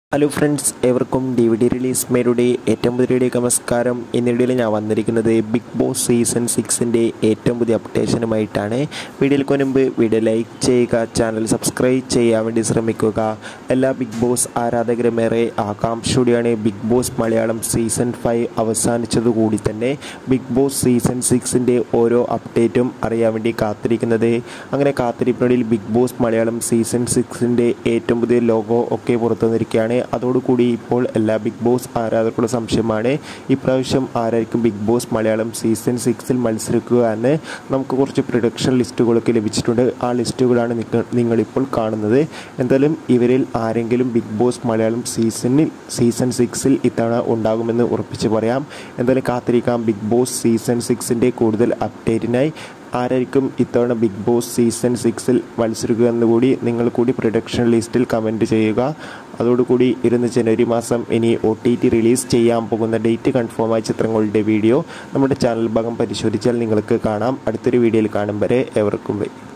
hello friends ഏവർക്കും D V D release മേരുടെ ഏറ്റവും പുതിയ വീഡിയോ നമസ്കാരം ഇന്നിടയിൽ ഞാൻ വന്നിരിക്കുന്നത് ബിഗ് ബോസ് സീസൺ സിക്സിൻ്റെ ഏറ്റവും പുതിയ അപ്ഡേഷനുമായിട്ടാണ് വീഡിയോയ്ക്ക് മുൻപ് വീഡിയോ ലൈക്ക് ചെയ്യുക ചാനൽ സബ്സ്ക്രൈബ് ചെയ്യാൻ വേണ്ടി ശ്രമിക്കുക എല്ലാ ബിഗ് ബോസ് ആരാധകരുമേറെ ആകാംക്ഷയോടെയാണ് Bigg Boss Malayalam season five അവസാനിച്ചതുകൂടി തന്നെ ബിഗ് ബോസ് സീസൺ സിക്സിൻ്റെ ഓരോ അപ്ഡേറ്റും അറിയാൻ വേണ്ടി കാത്തിരിക്കുന്നത് അങ്ങനെ കാത്തിരിപ്പിനൊടിയിൽ ബിഗ് ബോസ് മലയാളം സീസൺ സിക്സിൻ്റെ ഏറ്റവും പുതിയ ലോഗോ ഒക്കെ പുറത്തു വന്നിരിക്കുകയാണ് അതോടുകൂടി ഇപ്പോൾ എല്ലാ ബിഗ് ബോസ് ആരാധകരുടെ സംശയമാണ് ഇപ്രാവശ്യം ആരായിരിക്കും ബിഗ് ബോസ് മലയാളം സീസൺ സിക്സിൽ മത്സരിക്കുക എന്ന് നമുക്ക് കുറച്ച് പ്രൊഡക്ഷൻ ലിസ്റ്റുകളൊക്കെ ലഭിച്ചിട്ടുണ്ട് ആ ലിസ്റ്റുകളാണ് നിങ്ങൾ നിങ്ങളിപ്പോൾ കാണുന്നത് എന്തായാലും ഇവരിൽ ആരെങ്കിലും ബിഗ് ബോസ് മലയാളം സീസണിൽ സീസൺ സിക്സിൽ ഇത്തവണ ഉണ്ടാകുമെന്ന് ഉറപ്പിച്ച് പറയാം എന്തായാലും കാത്തിരിക്കാം ബിഗ് ബോസ് സീസൺ സിക്സിൻ്റെ കൂടുതൽ അപ്ഡേറ്റിനായി ആരായിരിക്കും ഇത്തവണ ബിഗ് ബോസ് സീസൺ സിക്സിൽ മത്സരിക്കുക എന്നുകൂടി നിങ്ങൾ കൂടി പ്രൊഡക്ഷൻ ലിസ്റ്റിൽ കമൻറ്റ് ചെയ്യുക അതോടുകൂടി ഇരുന്ന് ജനുവരി മാസം ഇനി ഒ ടി ടി റിലീസ് ചെയ്യാൻ പോകുന്ന ഡേറ്റ് കൺഫേമായ ചിത്രങ്ങളുടെ വീഡിയോ നമ്മുടെ ചാനൽ ഭാഗം പരിശോധിച്ചാൽ നിങ്ങൾക്ക് കാണാം അടുത്തൊരു വീഡിയോയിൽ കാണും വരെ എവർക്കും വൈ